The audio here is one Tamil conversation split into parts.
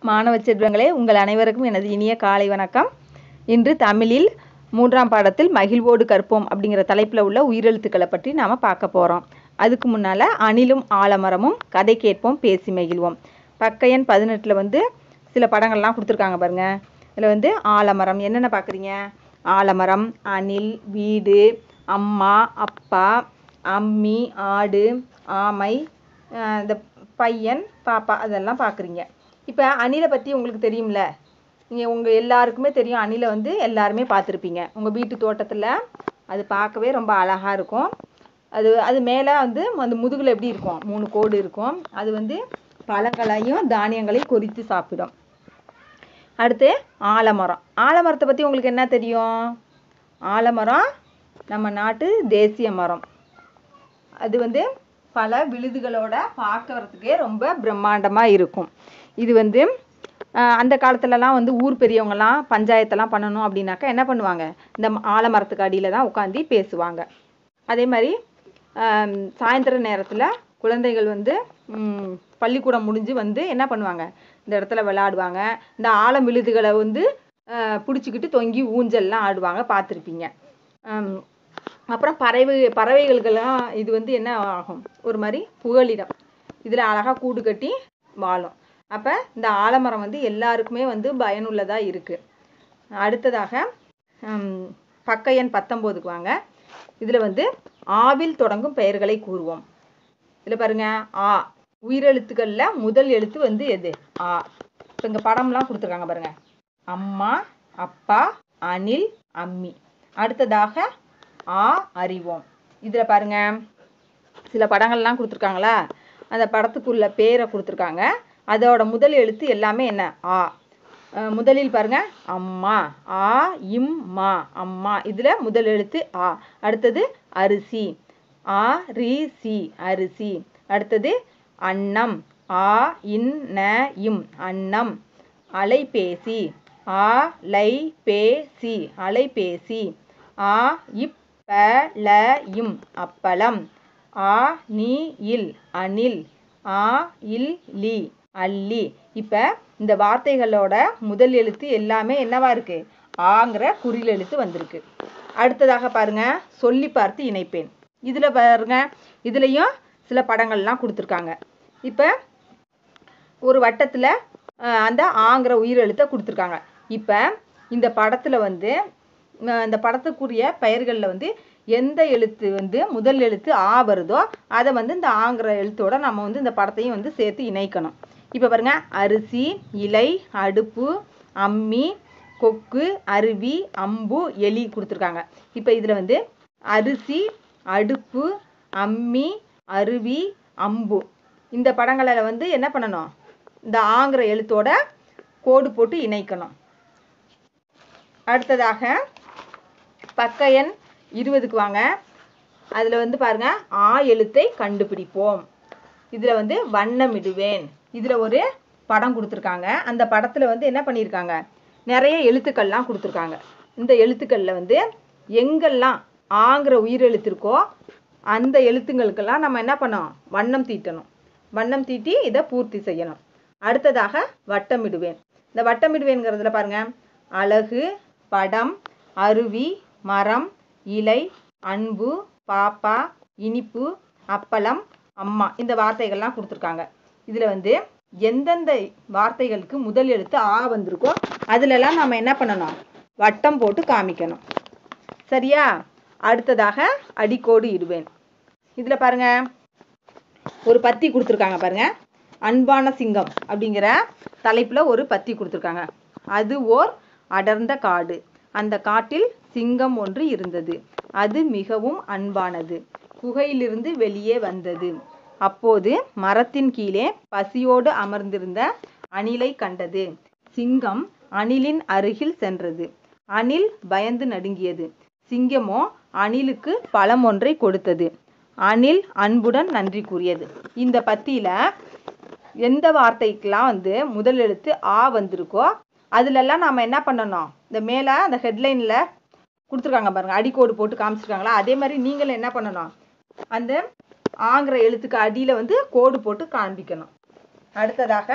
மாணவ செல்வங்களே உங்கள் அனைவருக்கும் எனது இனிய காலை வணக்கம் இன்று தமிழில் மூன்றாம் பாடத்தில் மகிழ்வோடு கற்போம் அப்படிங்கிற தலைப்பில் உள்ள உயிரெழுத்துக்களை பற்றி நாம் பார்க்க போகிறோம் அதுக்கு முன்னால் அணிலும் ஆலமரமும் கதை கேட்போம் பேசி மகிழ்வோம் பக்க எண் பதினெட்டில் வந்து சில படங்கள்லாம் கொடுத்துருக்காங்க பாருங்க இதில் வந்து ஆலமரம் என்னென்ன பார்க்குறீங்க ஆலமரம் அணில் வீடு அம்மா அப்பா அம்மி ஆடு ஆமை அஹ் இந்த பையன் பாப்பா அதெல்லாம் பார்க்குறீங்க இப்போ அணிலை பற்றி உங்களுக்கு தெரியும்ல நீங்கள் உங்கள் எல்லாருக்குமே தெரியும் அணிலை வந்து எல்லாருமே பார்த்துருப்பீங்க உங்கள் வீட்டு தோட்டத்தில் அது பார்க்கவே ரொம்ப அழகாக இருக்கும் அது அது மேலே வந்து அந்த முதுகில் எப்படி இருக்கும் மூணு கோடு இருக்கும் அது வந்து பழங்களையும் தானியங்களையும் கொறித்து சாப்பிடும் அடுத்து ஆலமரம் ஆலமரத்தை பற்றி உங்களுக்கு என்ன தெரியும் ஆலமரம் நம்ம நாட்டு தேசிய மரம் அது வந்து பல விழுதுகளோட பார்க்கறதுக்கே ரொம்ப பிரம்மாண்டமாக இருக்கும் இது வந்து ஆஹ், அந்த காலத்துலலாம் வந்து ஊர் பெரியவங்கலாம் பஞ்சாயத்தெல்லாம் பண்ணணும் அப்படின்னாக்கா என்ன பண்ணுவாங்க இந்த ம- ஆலமரத்துக்கு அடியில் தான் உட்காந்து பேசுவாங்க அதே மாதிரி ஆம், சாயந்தர நேரத்தில் குழந்தைகள் வந்து ம், பள்ளிக்கூடம் முடிஞ்சு வந்து என்ன பண்ணுவாங்க இந்த இடத்துல விளையாடுவாங்க இந்த ஆலம் விழுதுகளை வந்து பிடிச்சிக்கிட்டு தொங்கி ஊஞ்சல்லாம் ஆடுவாங்க பார்த்துருப்பீங்க ஆம், அப்புறம் பறவை பறவைகளுக்கெல்லாம் இது வந்து என்ன ஆகும் ஒரு மாதிரி புகலிடம் இதில் அழகாக கூடு கட்டி வாழும் அப்போ இந்த ஆலமரம் வந்து எல்லாருக்குமே வந்து பயனுள்ளதாக இருக்குது அடுத்ததாக ஹம், பக்க எண் பத்தொம்போதுக்கு வாங்க இதில் வந்து ஆவில் தொடங்கும் பெயர்களை கூறுவோம் இதில் பாருங்க ஆ உயிரெழுத்துக்களில் முதல் எழுத்து வந்து எது ஆ இப்போ இங்கே படம்லாம் கொடுத்துருக்காங்க பாருங்க அம்மா அப்பா அணில் அம்மி அடுத்ததாக ஆ அறிவோம் இதில் பாருங்க சில படங்கள்லாம் கொடுத்துருக்காங்களா அந்த படத்துக்குள்ள பேரை கொடுத்துருக்காங்க அதோட முதல் எழுத்து எல்லாமே என்ன ஆ அஹ் முதலில் பாருங்க அம்மா ஆ இம் மா அம்மா இதில் முதல் எழுத்து ஆ அடுத்தது அரிசி ஆ ரி சி அரிசி அடுத்தது அன்னம் ஆ இன் ந இம் அன்னம் அலைபேசி ஆ லை பே சி அலைபேசி ஆ இப் ப ல இம் அப்பளம் ஆ நீ இல் அணில் ஆ இல் லி அல்லி இப்போ இந்த வார்த்தைகளோட முதல் எழுத்து எல்லாமே என்னவா இருக்கு ஆங்கிற குறில் எழுத்து வந்திருக்கு அடுத்ததாக பாருங்க சொல்லி பார்த்து இணைப்பேன் இதில் பாருங்க இதுலேயும் சில படங்கள்லாம் கொடுத்துருக்காங்க இப்போ ஒரு வட்டத்தில் அந்த ஆங்கிற உயிரெழுத்தை கொடுத்துருக்காங்க இப்போ இந்த படத்தில் வந்து அஹ், இந்த படத்துக்குரிய பெயர்களில் வந்து எந்த எழுத்து வந்து முதல் எழுத்து ஆ வருதோ அதை வந்து இந்த ஆங்கிற எழுத்தோட நம்ம வந்து இந்த படத்தையும் வந்து சேர்த்து இணைக்கணும் இப்போ பாருங்க அரிசி இலை அடுப்பு அம்மி கொக்கு அருவி அம்பு எலி கொடுத்துருக்காங்க இப்போ இதில் வந்து அரிசி அடுப்பு அம்மி அருவி அம்பு இந்த படங்களில் வந்து என்ன பண்ணணும் இந்த ஆங்கிற எழுத்தோட கோடு போட்டு இணைக்கணும் அடுத்ததாக பக்க எண் இருபதுக்கு வாங்க அதில் வந்து பாருங்க ஆ எழுத்தை கண்டுபிடிப்போம் இதில் வந்து வண்ணமிடுவேன் இதில் ஒரு படம் கொடுத்துருக்காங்க அந்த படத்தில் வந்து என்ன பண்ணியிருக்காங்க நிறைய எழுத்துக்கள்லாம் கொடுத்துருக்காங்க இந்த எழுத்துக்களில் வந்து எங்கெல்லாம் ஆங்கிற உயிரெழுத்து இருக்கோ அந்த எழுத்துங்களுக்கெல்லாம் நம்ம என்ன பண்ணோம் வண்ணம் தீட்டணும் வண்ணம் தீட்டி இதை பூர்த்தி செய்யணும் அடுத்ததாக வட்டமிடுவேன் இந்த வட்டமிடுவேங்கிறதுல பாருங்க அழகு படம் அருவி மரம் இலை அன்பு பாப்பா இனிப்பு அப்பளம் அம்மா இந்த வார்த்தைகள்லாம் கொடுத்துருக்காங்க இதில் வந்து எந்தெந்த வார்த்தைகளுக்கு முதல் எழுத்து ஆ வந்திருக்கோ அதிலெல்லாம் நம்ம என்ன பண்ணணும் வட்டம் போட்டு காமிக்கணும் சரியா அடுத்ததாக அடிக்கோடு இடுவேன் இதில் பாருங்க ஒரு பத்தி கொடுத்துருக்காங்க பாருங்க அன்பான சிங்கம் அப்படிங்கிற தலைப்பில் ஒரு பத்தி கொடுத்துருக்காங்க அது ஓர் அடர்ந்த காடு அந்த காட்டில் சிங்கம் ஒன்று இருந்தது அது மிகவும் அன்பானது குகையிலிருந்து வெளியே வந்தது அப்போது மரத்தின் கீழே பசியோடு அமர்ந்திருந்த அணிலை கண்டது சிங்கம் அணிலின் அருகில் சென்றது அணில் பயந்து நடுங்கியது சிங்கமோ அணிலுக்கு பழம் ஒன்றை கொடுத்தது அணில் அன்புடன் நன்றி கூறியது இந்த பத்தியில எந்த வார்த்தைக்கெல்லாம் வந்து முதல் எழுத்து ஆ வந்திருக்கோ அதுலெல்லாம் நாம என்ன பண்ணணும் இந்த மேலே அந்த ஹெட்லைனில் கொடுத்துருக்காங்க பாருங்க அடிக்கோடு போட்டு காமிச்சிருக்காங்களா அதே மாதிரி நீங்களும் என்ன பண்ணணும் அந்த ஆங்கிற எழுத்துக்கு அடியில் வந்து கோடு போட்டு காண்பிக்கணும் அடுத்ததாக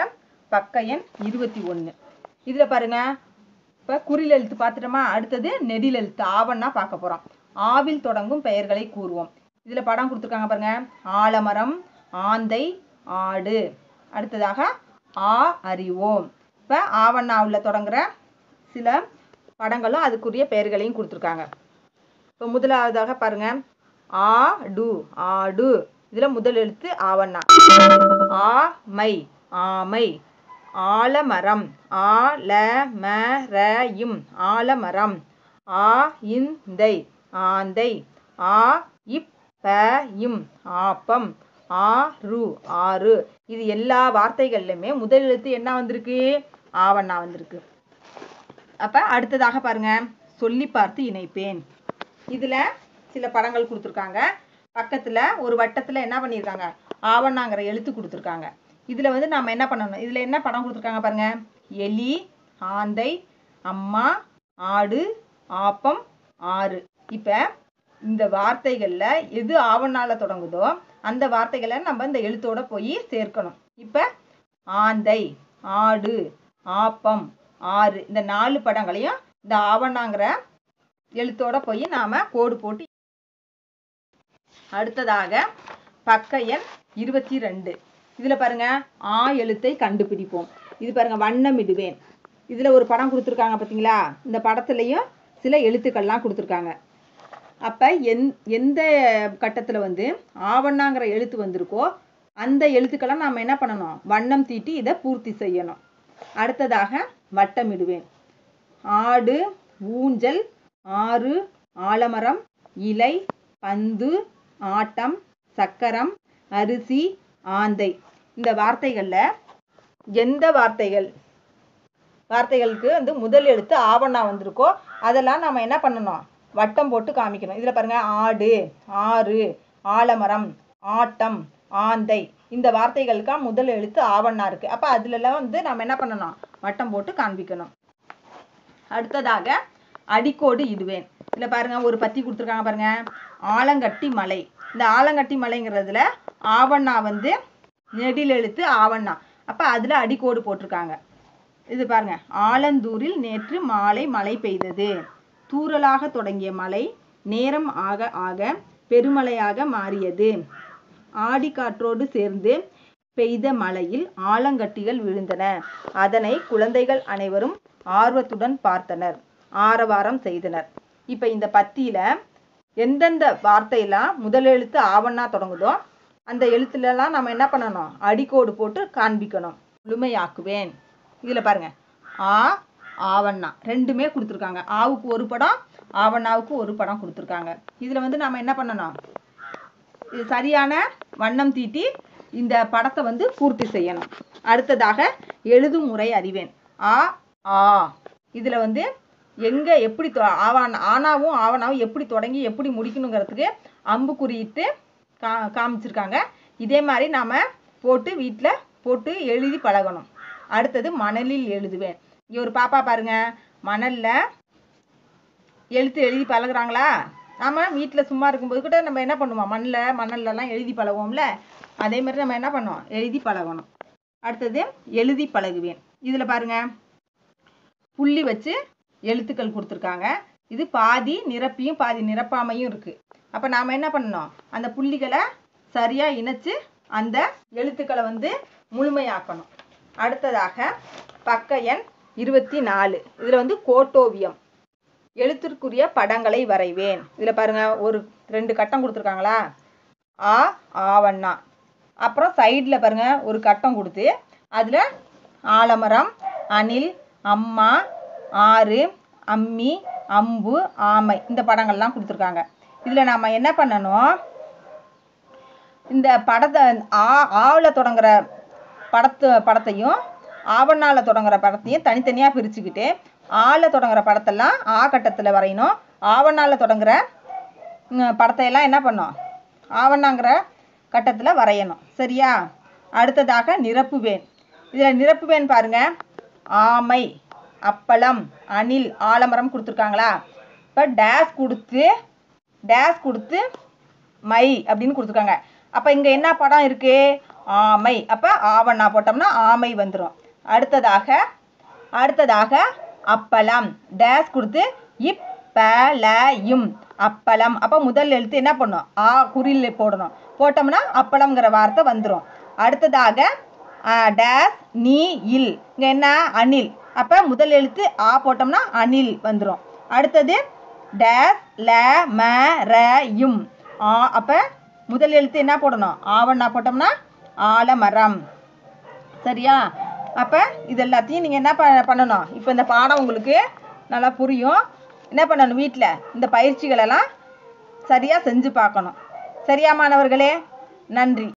பக்க எண் இருபத்தி ஒன்று இதில் பாருங்க இப்போ குறில் எழுத்து பார்த்துட்டோமா அடுத்தது நெடில் எழுத்து ஆவன்னா பார்க்க போகிறோம் ஆவில் தொடங்கும் பெயர்களை கூறுவோம் இதில் படம் கொடுத்துருக்காங்க பாருங்க ஆலமரம் ஆந்தை ஆடு அடுத்ததாக ஆ அறிவோம் இப்போ ஆவண்ணாவில் தொடங்குற சில படங்களும் அதுக்குரிய பெயர்களையும் கொடுத்துருக்காங்க இப்போ முதலாவதாக பாருங்க ஆடு ஆடு இதில் முதல் எழுத்து ஆவண்ணா ஆமை ஆமை ஆலமரம் ஆலமரையும் ஆலமரம் ஆ இந்தை ஆந்தை ஆ இப்பயும் ஆப்பம் ஆறு ஆறு இது எல்லா வார்த்தைகள்லையுமே முதல் எழுத்து என்ன வந்திருக்கு ஆவண்ணா வந்திருக்கு அப்ப அடுத்ததாக பாருங்க சொல்லி பார்த்து இணைப்பேன் இதுல சில படங்கள் கொடுத்துருக்காங்க பக்கத்துல ஒரு வட்டத்துல என்ன பண்ணியிருக்காங்க ஆவண்ணாங்கிற எழுத்து கொடுத்துருக்காங்க இதுல வந்து நாம என்ன பண்ணணும் இதுல என்ன படம் கொடுத்துருக்காங்க பாருங்க எலி ஆந்தை அம்மா ஆடு ஆப்பம் ஆறு இப்ப இந்த வார்த்தைகள்ல எது ஆவண்ணால தொடங்குதோ அந்த வார்த்தைகளை நம்ம இந்த எழுத்தோட போய் சேர்க்கணும் இப்ப ஆந்தை ஆடு ஆப்பம் ஆறு இந்த நாலு படங்களையும் இந்த ஆவண்ணாங்கிற எழுத்தோட போய் நாம கோடு போட்டு அடுத்ததாக பக்க எண் இருபத்தி ரெண்டு இதுல பாருங்க ஆ எழுத்தை கண்டுபிடிப்போம் இது பாருங்க வண்ணமிடுவேன் இதுல ஒரு படம் கொடுத்துருக்காங்க பாத்தீங்களா இந்த படத்துலயும் சில எழுத்துக்கள்லாம் கொடுத்துருக்காங்க அப்ப எந் எந்த கட்டத்துல வந்து ஆவண்ணாங்கிற எழுத்து வந்திருக்கோ அந்த எழுத்துக்களை நாம என்ன பண்ணணும் வண்ணம் தீட்டி இதை பூர்த்தி செய்யணும் அடுத்ததாக வட்டமிடுவேன் ஆடு ஊஞ்சல் ஆறு ஆலமரம் இலை பந்து ஆட்டம் சக்கரம் அரிசி ஆந்தை இந்த வார்த்தைகள்ல எந்த வார்த்தைகள் வார்த்தைகளுக்கு வந்து முதல் எழுத்து ஆவண்ணா வந்திருக்கோ அதெல்லாம் நம்ம என்ன பண்ணணும் வட்டம் போட்டு காமிக்கணும் இதுல பாருங்க ஆடு ஆறு ஆலமரம் ஆட்டம் ஆந்தை இந்த வார்த்தைகளுக்கா முதல் எழுத்து ஆவண்ணா இருக்கு அப்ப அதுல எல்லாம் வந்து நம்ம என்ன பண்ணணும் வட்டம் போட்டு காண்பிக்கணும் அடுத்ததாக அடிக்கோடு இடுவேன் இதுல பாருங்க ஒரு பத்தி கொடுத்துருக்காங்க பாருங்க ஆலங்கட்டி மலை இந்த ஆலங்கட்டி மலைங்கிறதுல ஆவண்ணா வந்து நெடில் எழுத்து ஆவண்ணா அப்ப அதுல அடிக்கோடு போட்டிருக்காங்க இது பாருங்க ஆலந்தூரில் நேற்று மாலை மழை பெய்தது தூறலாக தொடங்கிய மழை நேரம் ஆக ஆக பெருமழையாக மாறியது ஆடிக்காற்றோடு சேர்ந்து பெய்த மழையில் ஆலங்கட்டிகள் விழுந்தன அதனை குழந்தைகள் அனைவரும் ஆர்வத்துடன் பார்த்தனர் ஆரவாரம் செய்தனர் இப்ப இந்த பத்தியில எந்தெந்த வார்த்தையெல்லாம் முதல் எழுத்து ஆவண்ணா தொடங்குதோ அந்த எழுத்துலலாம் நம்ம என்ன பண்ணணும் அடிக்கோடு போட்டு காண்பிக்கணும் முழுமையாக்குவேன் இதுல பாருங்க ஆ ஆவண்ணா ரெண்டுமே கொடுத்துருக்காங்க ஆவுக்கு ஒரு படம் ஆவண்ணாவுக்கு ஒரு படம் கொடுத்துருக்காங்க இதுல வந்து நம்ம என்ன பண்ணணும் இது சரியான வண்ணம் தீட்டி இந்த படத்தை வந்து பூர்த்தி செய்யணும் அடுத்ததாக எழுதும் முறை அறிவேன் ஆ ஆ இதுல வந்து எங்க எப்படி தொ- ஆவான் ஆனாவும் ஆவனாவும் எப்படி தொடங்கி எப்படி முடிக்கணுங்கிறதுக்கு அம்பு குறியிட்டு கா காமிச்சிருக்காங்க இதே மாதிரி நாம போட்டு வீட்டில் போட்டு எழுதி பழகணும் அடுத்தது மணலில் எழுதுவேன் இங்க ஒரு பாப்பா பாருங்க மணல்ல எழுத்து எழுதி பழகுறாங்களா நாம வீட்டில் சும்மா இருக்கும்போது கூட நம்ம என்ன பண்ணுவோம் மண்ணில் மணல்லலாம் எழுதி பழகுவோம்ல அதே மாதிரி நம்ம என்ன பண்ணுவோம் எழுதி பழகணும் அடுத்தது எழுதி பழகுவேன் இதில் பாருங்க புள்ளி வச்சு எழுத்துக்கள் கொடுத்துருக்காங்க இது பாதி நிரப்பியும் பாதி நிரப்பாமையும் இருக்கு அப்போ நாம என்ன பண்ணணும் அந்த புள்ளிகளை சரியா இணைச்சு அந்த எழுத்துக்களை வந்து முழுமையாக்கணும் அடுத்ததாக பக்க எண் இருபத்தி நாலு இதில் வந்து கோட்டோவியம் எழுத்திற்குரிய படங்களை வரைவேன் இதில் பாருங்க ஒரு ரெண்டு கட்டம் கொடுத்துருக்காங்களா ஆ ஆவண்ணா அப்புறம் சைடில் பாருங்க ஒரு கட்டம் கொடுத்து அதில் ஆலமரம் அணில் அம்மா ஆறு அம்மி அம்பு ஆமை இந்த படங்கள்லாம் கொடுத்துருக்காங்க இதில் நாம் என்ன பண்ணணும் இந்த படத்தை ஆ ஆவில் தொடங்குற படத்து படத்தையும் ஆவண்ணால தொடங்குற படத்தையும் தனித்தனியாக பிரிச்சுக்கிட்டு ஆல தொடங்குற படத்தெல்லாம் ஆ கட்டத்தில் வரையணும் ஆவண்ணால தொடங்குற ம், படத்தையெல்லாம் என்ன பண்ணோம் ஆவண்ணாங்கிற கட்டத்தில் வரையணும் சரியா அடுத்ததாக நிரப்புவேன் இதில் நிரப்புவேன் பாருங்க ஆமை அப்பளம் அணில் ஆலமரம் கொடுத்துருக்காங்களா இப்போ டேஸ் கொடுத்து டேஸ் கொடுத்து மை அப்படின்னு கொடுத்துருக்காங்க அப்போ இங்கே என்ன படம் இருக்கு ஆமை அப்போ ஆவண்ணா போட்டோம்னா ஆமை வந்துடும் அடுத்ததாக அடுத்ததாக அப்பளம் டேஸ் கொடுத்து இப் ப ல இம் அப்பளம் அப்போ முதல் எழுத்து என்ன பண்ணும் ஆ குறில் போடணும் போட்டோம்னா அப்பளம்ங்கிற வார்த்தை வந்துடும் அடுத்ததாக ஆ, டேஸ் நீ இல் இங்கே என்ன அணில் அப்போ முதல் எழுத்து ஆ போட்டோம்னா அணில் வந்துடும் அடுத்தது டேஸ் ல ம ர இம் ஆ அப்போ முதல் எழுத்து என்ன போடணும் ஆவண்ணா போட்டோம்னா ஆலமரம் சரியா அப்போ இது எல்லாத்தையும் நீங்கள் என்ன ப பண்ணணும் இப்போ இந்த பாடம் உங்களுக்கு நல்லா புரியும் என்ன பண்ணணும் வீட்டில் இந்த பயிற்சிகளெல்லாம் சரியாக செஞ்சு பார்க்கணும் சரியா மாணவர்களே நன்றி